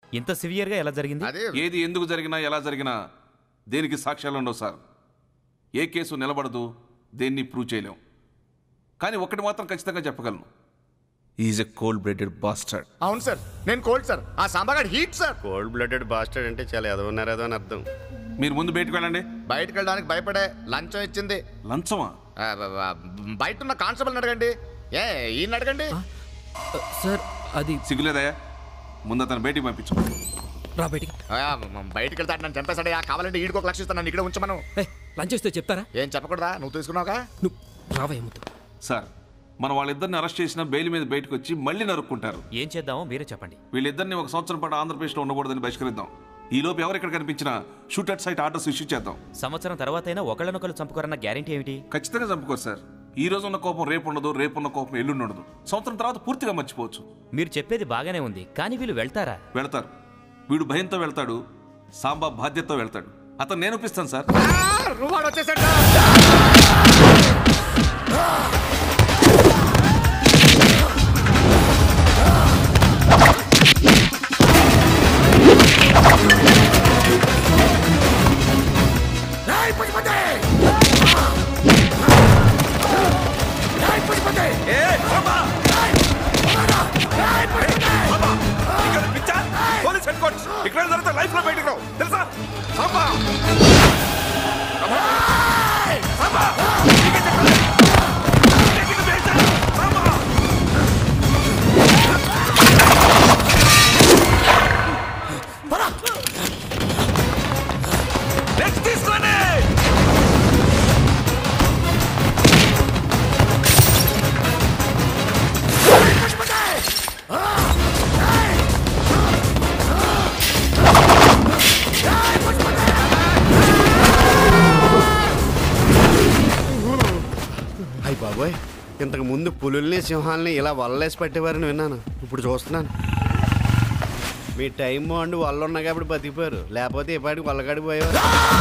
ఇంత సివియర్గా ఎలా జరిగింది అదే ఏది ఎందుకు జరిగినా ఎలా జరిగినా దేనికి సాక్ష్యాలు ఉండవు సార్ ఏ కేసు నిలబడదు దేన్ని ప్రూవ్ చేయలేం కానీ ఒకటి మాత్రం ఖచ్చితంగా చెప్పగలను is a cold blooded bastard అవును సార్ నేను కోల్డ్ సార్ ఆ సాంబాగాడు heat sir cold blooded bastard అంటే చాలా ఎదవ ఉన్నారు ఏదో అని అర్థం మీరు ముందు బయటకు వెళ్ళండి బయటకు వెళ్ళడానికి భయపడే లంచం ఇచ్చింది లంచమా ఆ, బ- బ- బయట ఉన్న కానిస్టేబుల్ అడగండి ఏ ఈయన అడగండి సార్ అది సిగ్గులేదయ్యా ముందు అతను బయటికి పంపించు రా బయటికి ఆ, మ- బయటికి వెళ్తాడు నన్ను చంపేశాడు ఆ కావాలంటే ఈడికి ఒక లక్ష ఇస్తాను నన్ను ఇక్కడ ఉంచమను ఏయ్, లంచ్ చేస్తే చెప్తారా ఏం చెప్పకూడదా నువ్వు తీసుకున్నావుగా నువ్వు రావయ్య ముద్దు సార్ మన వాళ్ళిద్దరిని అరెస్ట్ చేసిన బెయిల్ మీద బయటకు వచ్చి మళ్ళీ నరుక్కుంటారు ఏం చేద్దామో మీరే చెప్పండి వీళ్ళిద్దరిని ఒక సంవత్సరం పాటు ఆంధ్రప్రదేశ్లో ఉండకూడదని బహిష్కరిద్దాం ఈ లోపు ఎవరు ఇక్కడ కనిపించినా shoot at sight orders issue చేద్దాం సంవత్సరం తర్వాత అయినా ఒకళ్ళనొకళ్ళు చంపుకోరన్న గ్యారంటీ ఏమిటి ఖచ్చితంగా చంపుకోరు సార్ ఈ రోజు ఉన్న కోపం రేపు ఉండదు రేపు ఉన్న కోపం ఎల్లుండి ఉండదు సంవత్సరం తర్వాత పూర్తిగా మర్చిపోవచ్చు మీరు చెప్పేది బాగానే ఉంది కానీ వీళ్ళు వెళ్తారా వెళ్తారు వీడు భయంతో వెళ్తాడు సాంబా బాధ్యతతో వెళ్తాడు అతను నేను ఒప్పిస్తాను సార్ రువాడు వచ్చేసాడు పోలీస్ హెడ్ క్వార్టర్స్ ఇక్కడ జరిగితే లైఫ్ లో బయటకు రావు తెలుసా సాంబా నెక్స్ట్ తీసుకోండి అయ్యి బాబోయ్ ఇంతకు ముందు పులుల్ని సింహాలని ఇలా వల్లేసి పట్టేవారని విన్నాను ఇప్పుడు చూస్తున్నాను మీ టైం బాగుండి వల్ల ఉన్నా కాబట్టి బతికిపోయారు లేకపోతే ఇప్పటికి వల్లగాడి పోయేవారు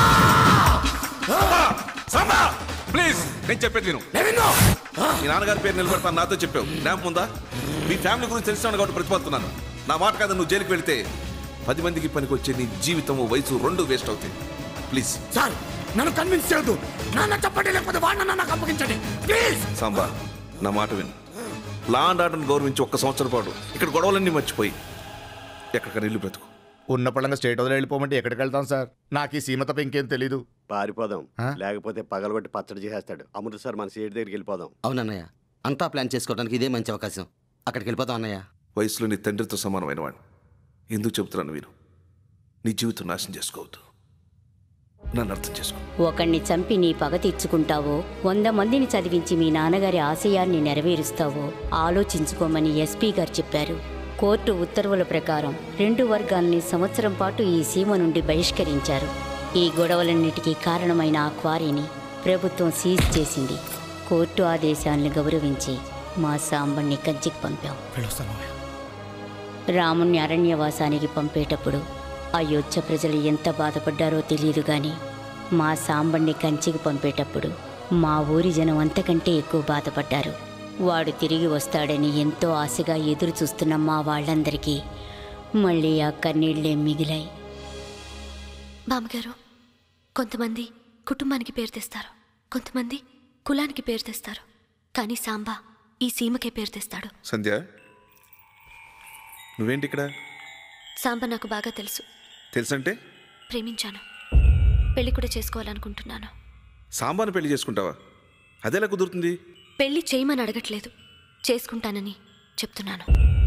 సాంబా ప్లీజ్ నేను చెప్పేది విను మీ నాన్నగారి పేరు నిలబెడతాను నాతో చెప్పావు జ్ఞాపకం ఉందా మీ ఫ్యామిలీ గురించి తెలిసిన కాబట్టి ప్రతిపడుతున్నాను నా మాట కాదు నువ్వు జైలుకి వెళ్తే పది మందికి పనికి వచ్చే నీ జీవితం వయసు రెండు వేస్ట్ అవుతాయి ప్లీజ్ సార్ నన్ను కన్విన్స్ చేయొద్దు నాన్న చెప్పండి లేకపోతే వాడిన నాకు అప్పగించండి ప్లీజ్ సాంబా నా మాట విను లా అండ్ ఆర్డర్ని గౌరవించి ఒక్క సంవత్సరం పాటు ఇక్కడ గొడవలన్నీ మర్చిపోయి ఎక్కడికైనా ఇల్లు బ్రతుకు ఉన్న పడంగా స్టేట్ వదిలి వెళ్ళిపోమంటే ఎక్కడికి వెళ్తాం సార్ నాకు ఈ సీమ తప్ప ఇంకేం తెలీదు పారిపోదాం ఆ? లేకపోతే పగలగొట్టి పచ్చడి చేసేస్తాడు అమృత్సర్ మన సీట్ దగ్గరికి వెళ్ళిపోదాం అవునన్నయ్య అంతా ప్లాన్ చేసుకోవడానికి ఇదే మంచి అవకాశం అక్కడికి వెళ్ళిపోతాం అన్నయ్య వయసులో నీ తండ్రితో సమానమైన వాడిని ఎందుకు చెబుతున్నాను వీరు నీ జీవితం నాశనం చేసుకోవద్దు నన్ను అర్థం చేసుకో ఒకణ్ణి చంపి నీ పగ తీర్చుకుంటావో వంద మందిని చదివించి మీ నాన్నగారి ఆశయాన్ని నెరవేరుస్తావో ఆలోచించుకోమని ఎస్పీ గారు చెప్పారు కోర్టు ఉత్తర్వుల ప్రకారం రెండు వర్గాల్ని సంవత్సరం పాటు ఈ సీమ నుండి బహిష్కరించారు ఈ గొడవలన్నిటికీ కారణమైన ఆ క్వారీని ప్రభుత్వం సీజ్ చేసింది కోర్టు ఆదేశాలను గౌరవించి మా సాంబణ్ణి కంచికి పంపాం రాముణ్ణి అరణ్యవాసానికి పంపేటప్పుడు అయోధ్య ప్రజలు ఎంత బాధపడ్డారో తెలియదు గాని మా సాంబణ్ణి కంచికి పంపేటప్పుడు మా ఊరి జనం అంతకంటే ఎక్కువ బాధపడ్డారు వాడు తిరిగి వస్తాడని ఎంతో ఆశగా ఎదురు చూస్తున్న మా వాళ్ళందరికీ మళ్ళీ ఆ కన్నీళ్లే మిగిలాయి బామ్మగారు కొంతమంది కుటుంబానికి పేరు తెస్తారు కొంతమంది కులానికి పేరు తెస్తారు కానీ సాంబా ఈ సీమకే పేరు తెస్తాడు సంధ్య నువ్వేంటి ఇక్కడ సాంబా నాకు బాగా తెలుసు తెలుసంటే ప్రేమించాను పెళ్లి కూడా చేసుకోవాలనుకుంటున్నాను సాంబార్ని పెళ్లి చేసుకుంటావా అదెలా కుదురుతుంది పెళ్లి చేయమని అడగట్లేదు చేసుకుంటానని చెప్తున్నాను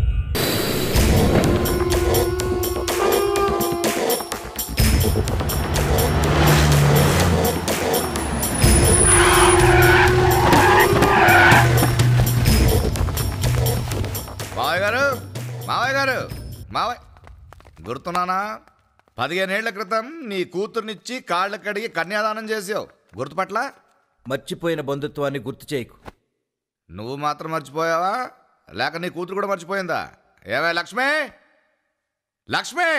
మావయ్య గారు మావయ్య గారు మావయ్య గుర్తున్నానా పదిహేనేళ్ల క్రితం నీ కూతుర్నిచ్చి కాళ్ళ కడిగి కన్యాదానం చేసావు గుర్తుపట్ల మర్చిపోయిన బంధుత్వాన్ని గుర్తు చేయకు నువ్వు మాత్రం మర్చిపోయావా లేక నీ కూతురు కూడా మర్చిపోయిందా ఏవే లక్ష్మి లక్ష్మి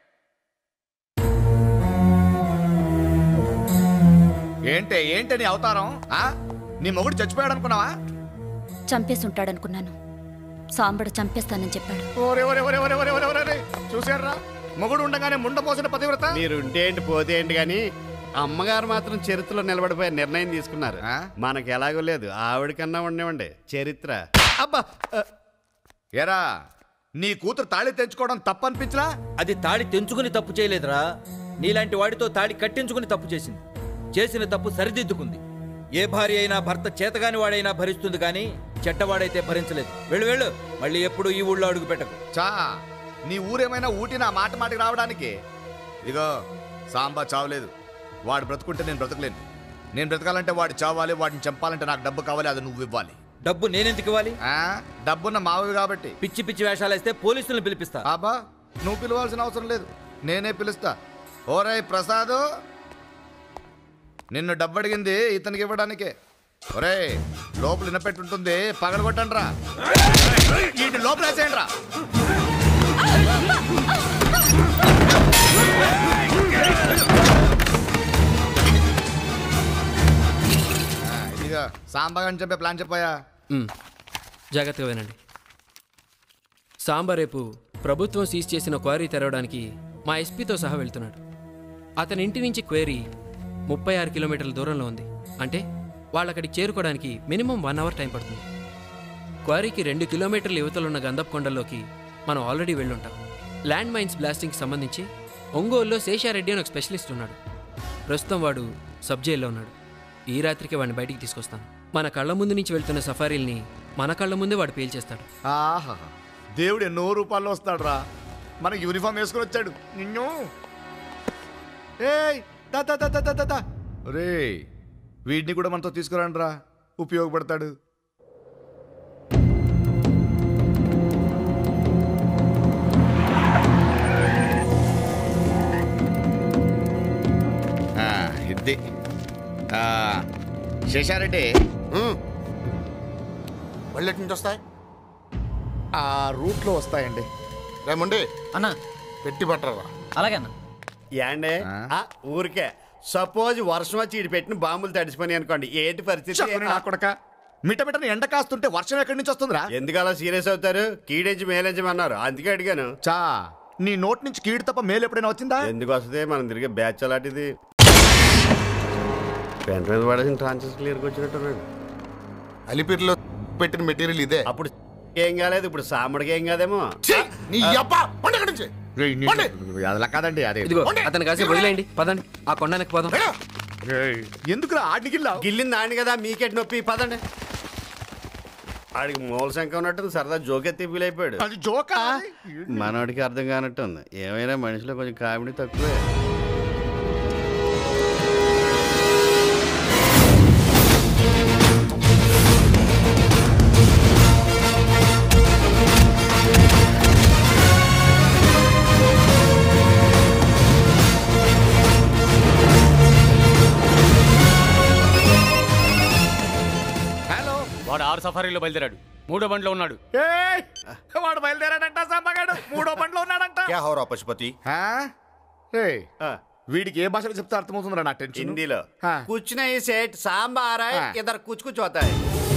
ఏంటే ఏంటి నీ అవతారం ఆ? నీ మొగుడు చచ్చిపోయాడు అనుకున్నావా చంపేసి ఉంటాడనుకున్నాను సాంబడు చంపేస్తానని చెప్పాడు ఓరే ఓరే ఓరే ఓరే ఓరే ఓరే ఓరే చూసారా మొగుడు ఉండగానే ముండ మోసిన పతివ్రత మీరు ఉంటే ఏంటి పోతే ఏంటి కానీ అమ్మగారు మాత్రం చరిత్రలో నిలబడిపోయి నిర్ణయం తీసుకున్నారు ఆ? మనకి ఎలాగో లేదు ఆవిడకన్నా ఉండేవండి చరిత్ర అబ్బా ఆ, ఎరా నీ కూతురు తాళి తెంచుకోవడం తప్పనిపించలా అది తాళి తెంచుకుని తప్పు చేయలేదురా నీలాంటి వాడితో తాళి కట్టించుకుని తప్పు చేసింది చేసిన తప్పు సరిదిద్దుకుంది ఏ భార్య అయినా భర్త చేతగాని వాడైనా భరిస్తుంది కానీ చెడ్డవాడైతే భరించలేదు వెళ్ళు వెళ్ళు మళ్ళీ ఎప్పుడు ఈ ఊళ్ళో అడుగు పెట్టకు చా నీ ఊరేమైనా ఊటి నా మాట మాటికి రావడానికి ఇగో సాంబా చావలేదు వాడు బ్రతుకుంటే నేను బ్రతకలేను నేను బ్రతకాలంటే వాడు చావాలి వాడిని చంపాలంటే నాకు డబ్బు కావాలి అది నువ్వు ఇవ్వాలి డబ్బు నేనెందుకు ఇవ్వాలి ఆ డబ్బున్న మావి కాబట్టి పిచ్చి పిచ్చి వేషాలు వేస్తే పోలీసులను పిలిపిస్తా ఆబా నువ్వు పిలవాల్సిన అవసరం లేదు నేనే పిలుస్తా ఓరై ప్రసాదు నిన్ను డబ్బు అడిగింది ఇతనికి ఇవ్వడానికే ఒరే లోపల వినపెట్టుంటుంది పగలగొట్టండి రా వీటి లోపల వేసేయండి రా ఆ, ఇదిగో సాంబాగా చెప్పే ప్లాన్ చెప్పాయా జాగ్రత్తగా వినండి సాంబా రేపు ప్రభుత్వం సీజ్ చేసిన క్వారీ తెరవడానికి మా ఎస్పీతో సహా వెళ్తున్నాడు అతని ఇంటి నుంచి క్వేరీ ముప్పై ఆరు కిలోమీటర్ల దూరంలో ఉంది అంటే వాళ్ళు అక్కడికి చేరుకోవడానికి మినిమం వన్ అవర్ టైం పడుతుంది క్వారీకి రెండు కిలోమీటర్ల యువతలున్న గంధప్ కొండల్లోకి మనం ఆల్రెడీ వెళ్ళుంటాం ల్యాండ్ మైన్స్ బ్లాస్టింగ్కి సంబంధించి ఒంగోలులో శేషారెడ్డి అని ఒక స్పెషలిస్ట్ ఉన్నాడు ప్రస్తుతం వాడు సబ్ జైల్లో ఉన్నాడు ఈ రాత్రికి వాడిని బయటికి తీసుకొస్తాను మన కళ్ళ ముందు నుంచి వెళ్తున్న సఫారీల్ని మన కళ్ళ ముందే వాడు పేల్చేస్తాడు ఆహా దేవుడు ఎన్నో రూపాల్లో వస్తాడు రా మన యూనిఫామ్ వేసుకుని వచ్చాడు నిన్ను ఏయ్ దా దా దా దా దా, దా దా రే వీడిని కూడా మనతో తీసుకురండి రా ఉపయోగపడతాడు ఆ, ఇది ఆ, శేషారెడ్డి మళ్ళీ ఎటు నుంచి వస్తాయి ఆ రూట్లో వస్తాయండి రేమండి అన్నా పెట్టి పట్టరా అలాగే అన్న ఏండే ఆ, ఊరికే సపోజ్ వర్షం వచ్చి ఇటు పెట్టిన బాంబులు తడిసిపోయి అనుకోండి ఏంటి పరిస్థితి చెప్పని నా కొడక మిట మిటని ఎండ కాస్తుంటే వర్షం ఎక్కడి నుంచి వస్తుందిరా ఎందుకు అలా సీరియస్ అవుతారు కీడించి మేలించమన్నారు అందుకే అడిగాను చా నీ నోట్ నుంచి కీడు తప్ప మేలు ఎప్పుడైనా వచ్చిందా ఎందుకు వస్తుంది మనం తిరిగే బ్యాచ్ అలాంటిది పెన్ మీద పడేసిన ట్రాన్సెస్ క్లియర్గా వచ్చినట్టున్నాడు అలిపిరిలో పెట్టిన మెటీరియల్ ఇదే అప్పుడు ఏం కాలేదు ఇప్పుడు సాంబడికి ఏం కాదేమో ఛీ! నీ అబ్బా పండు ఎక్కడి నుంచి రేయ్, నీ- పోండి. అదిలా కాదండి అదే ఇదిగో అతను కాసేపు వదిలేయండి పదండి ఆ కొండానికి పోదాం వెళ్ళు. ఎందుకు ఆడిగిల్లా గిల్లింది ఆడిని కదా మీకెట్ నొప్పి పదండి ఆడికి మూల శంక ఉన్నట్టు సరదా జోకెత్తి ఫీల్ అయిపోయాడు అది జోకా మనోడికి అర్థం కానట్టుంది ఏమైనా మనిషిలో కొంచెం కామెడీ తక్కువే హలో వాడు ఆరు సఫారీలో బయలుదేరాడు మూడో బండిలో ఉన్నాడు ఏయ్! వాడు బయలుదేరాడంట సాంబగాడు మూడో బండిలో ఉన్నాడంట క్యా హోరా పశుపతి ఆ? ఏయ్, ఆ, వీడికి ఏ భాషలో చెప్తే అర్థమవుతుందిరా నా టెన్షన్ హిందీలో ఆ. కూర్చున్న ఈ సెట్ సాంబార్ ఆ. ఇద్దరు కుచ్చు కుచ్చు అవుతాయి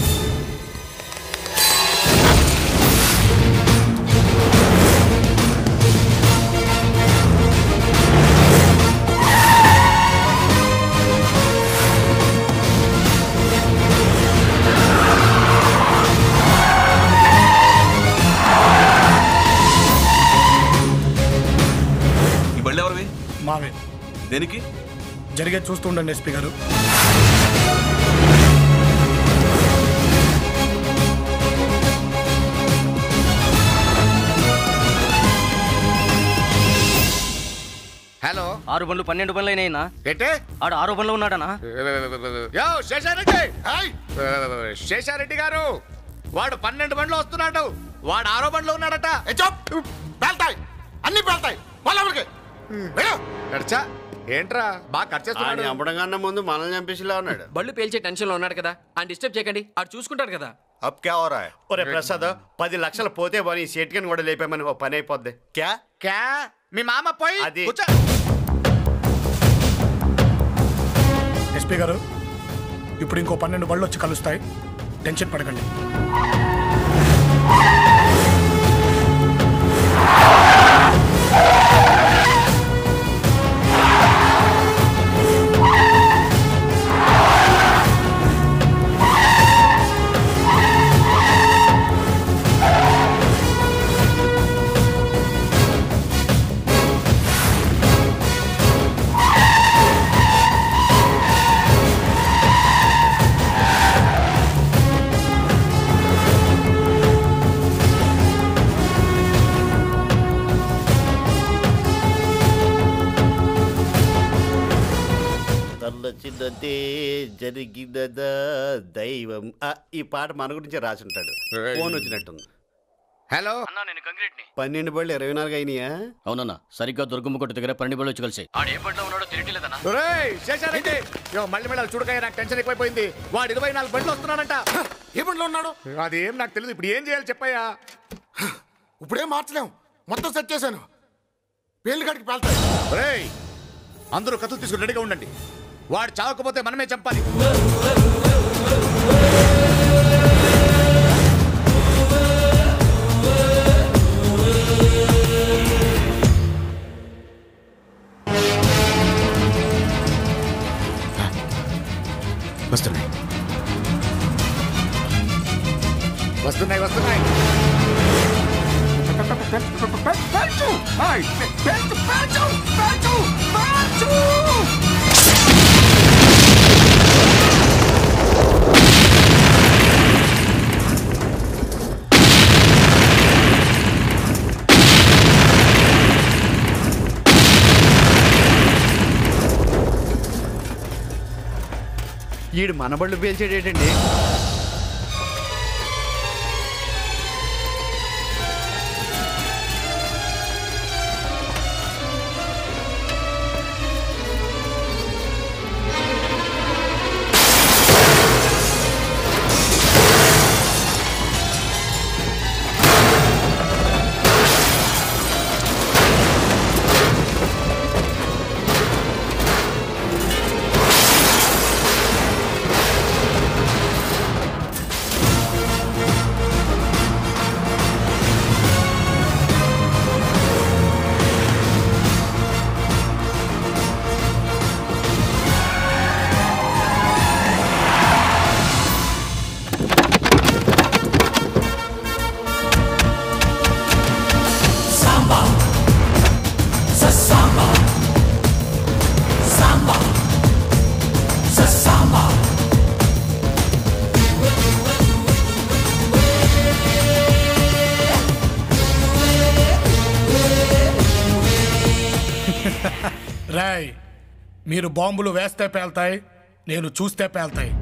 ఈ బళ్ళు ఎవరివి మావే దేనికి జరిగే చూస్తూ ఉండండి ఎస్పీ గారు హలో ఆరు బండ్లు పన్నెండు బండ్లు అయినాయినా ఏంటే ఆడు ఆరో బండ్లో ఉన్నాడనా యో శేషారెడ్డి శేషారెడ్డి గారు వాడు పన్నెండు బండ్లు వస్తున్నాడు వాడు ఆరో బండ్లో ఉన్నాడట ఏ చాప్ పేల్తాయి అన్ని పేల్తాయి వాళ్ళ ఎవరికి వెళ్ళు. ఖర్చా ఏంట్రా బాగా ఖర్చు ఆడిని చేస్తున్నాడు చంపడం కన్నా ముందు మనల్ని చంపేసిలా ఉన్నాడు బళ్ళు పేల్చే టెన్షన్లో ఉన్నాడు కదా ఆయన డిస్టర్బ్ చేయకండి ఆడు చూసుకుంటాడు కదా అబ్ క్యా హో రా హై ఒరే ప్రసాద్ పది లక్షలు పోతే పోనీ సెట్కని కూడా లేపామని ఓ పని అయిపోద్ది క్యా క్యా మీ మామ పోయి అది- కూర్చో. ఎస్పీ గారు ఇప్పుడు ఇంకో పన్నెండు బళ్ళు వచ్చి కలుస్తాయి టెన్షన్ పడకండి తలచినదే జరిగినదా దైవం ఆ, ఈ పాట మన గురించి రాసి ఉంటాడు ఫోన్ వచ్చినట్టుంది హలో అన్నా నేను కంక్రీట్ని పన్నెండు బళ్ళు ఇరవై నాలుగు అయినాయా అవునన్నా సరిగ్గా దుర్గమ్మ కొట్టు దగ్గర పన్నెండు బళ్ళు వచ్చి కలిసి ఆడు ఏ బండిలో ఉన్నాడో తెలియట్లేదన్నా ఒరేయ్, శేషారెడ్డి ఇగో మళ్ళీ మళ్ళీ చూడగా నాకు టెన్షన్ ఎక్కువైపోయింది వాడు ఇరవై నాలుగు బండ్లు వస్తున్నాడంట ఏ బండిలో ఉన్నాడు అదేం నాకు తెలియదు ఇప్పుడు ఏం చేయాలి చెప్పయ్యా ఇప్పుడేం మార్చలేం మొత్తం సెట్ చేశాను పేర్లు గడికి పేల్తాయి ఒరేయ్ అందరూ కత్తులు తీసుకుని రెడీగా ఉండండి వాడు చావకపోతే మనమే చంపాలి వస్తున్నాయి వస్తున్నాయి వస్తున్నాయి ఈడు మన బళ్ళు పేల్చాడేటండి రాయ్ మీరు బాంబులు వేస్తే పేల్తాయి నేను చూస్తే పేల్తాయి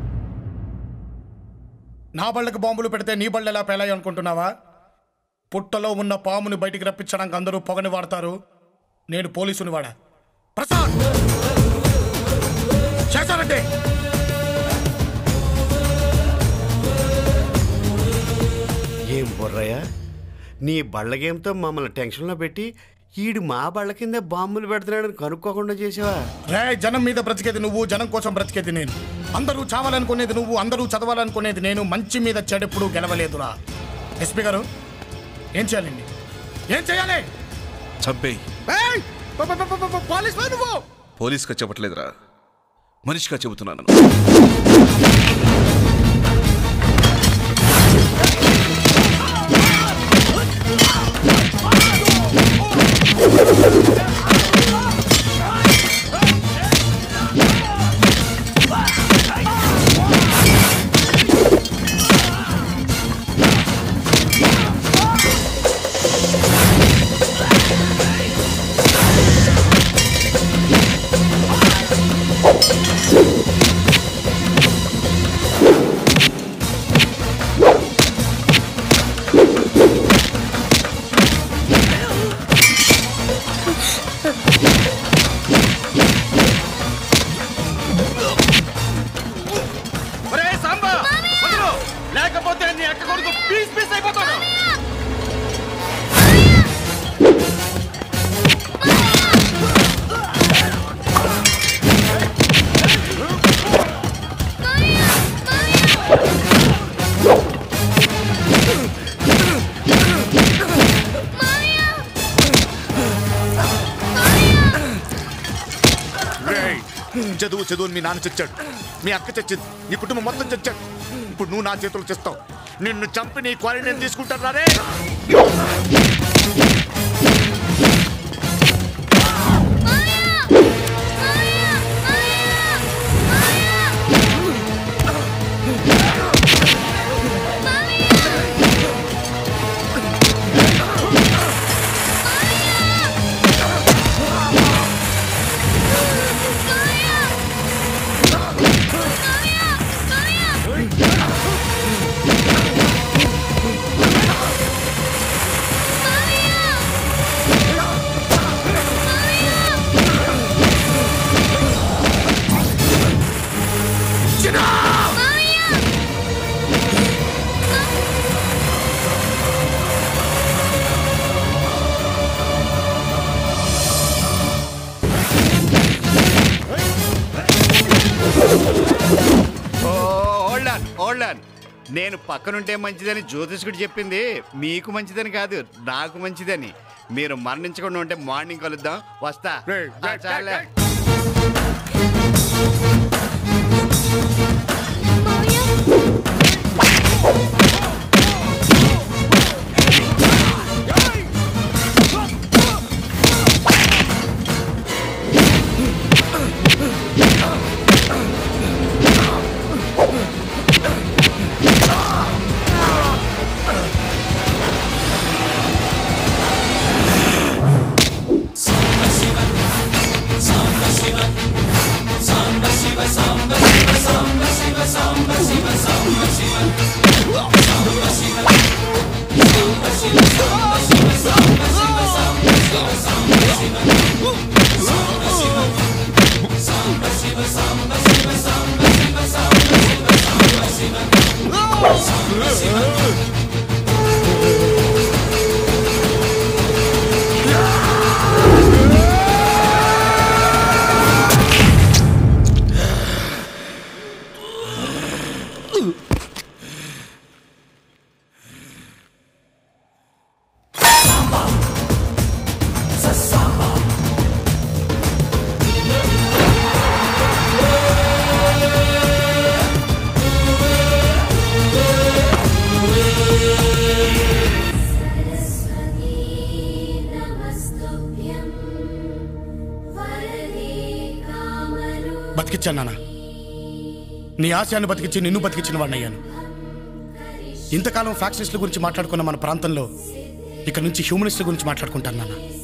నా బళ్ళకి బాంబులు పెడితే నీ బళ్ళు ఎలా పేలాయి అనుకుంటున్నావా పుట్టలో ఉన్న పాముని బయటికి రప్పించడానికి అందరూ పొగని వాడతారు నేను పోలీసుని వాడా ప్రసాద్ చేశారంటే ఏం బుర్రయ్య నీ బళ్ళ గేమ్తో మమ్మల్ని టెన్షన్లో పెట్టి ఈడు మా బళ్ళ కింద బాంబులు పెడుతున్నాడని కనుక్కోకుండా చేసావా రే జనం మీద బ్రతికేది నువ్వు జనం కోసం బ్రతికేది నేను అందరూ చావాలనుకునేది నువ్వు అందరూ చదవాలనుకునేది నేను మంచి మీద చెడెప్పుడు గెలవలేదురా ఎస్పీ గారు ఏం చేయాలండి ఏం చేయాలి చంపేయి ఏయ్! ప- ప- ప- ప- ప- పోలీస్ వా నువ్వు పోలీస్గా చెప్పట్లేదురా మనిషిగా చెబుతున్నాను ఒరే సాంబా వదలు! లేకపోతే నీ అక్క కొడుకు పీస్ పీస్ అయిపోతాడు రేయ్! చదువు చదువు అని మీ నాన్న చచ్చాడు మీ అక్క చచ్చింది నీ కుటుంబం మొత్తం చచ్చాడు ఇప్పుడు నువ్వు నా చేతులు తెస్తావు నిన్ను చంపి నీ క్వారంటైన్ తీసుకుంటాను రే హోల్డ్ ఆన్ హోల్డ్ ఆన్ నేను పక్కనుంటే మంచిదని జ్యోతిష్కుడు చెప్పింది మీకు మంచిదని కాదు నాకు మంచిదని మీరు మరణించకుండా ఉంటే మార్నింగ్ కలుద్దాం వస్తా ఆ, చాలే బతికిచ్చాను నాన్న నీ ఆశయాన్ని బతికించి నిన్ను బతికించిన వాడినయ్యాను ఇంతకాలం ఫ్యాక్షనిస్టుల గురించి మాట్లాడుకున్న మన ప్రాంతంలో ఇక నుంచి హ్యూమనిస్టుల గురించి మాట్లాడుకుంటాను నాన్న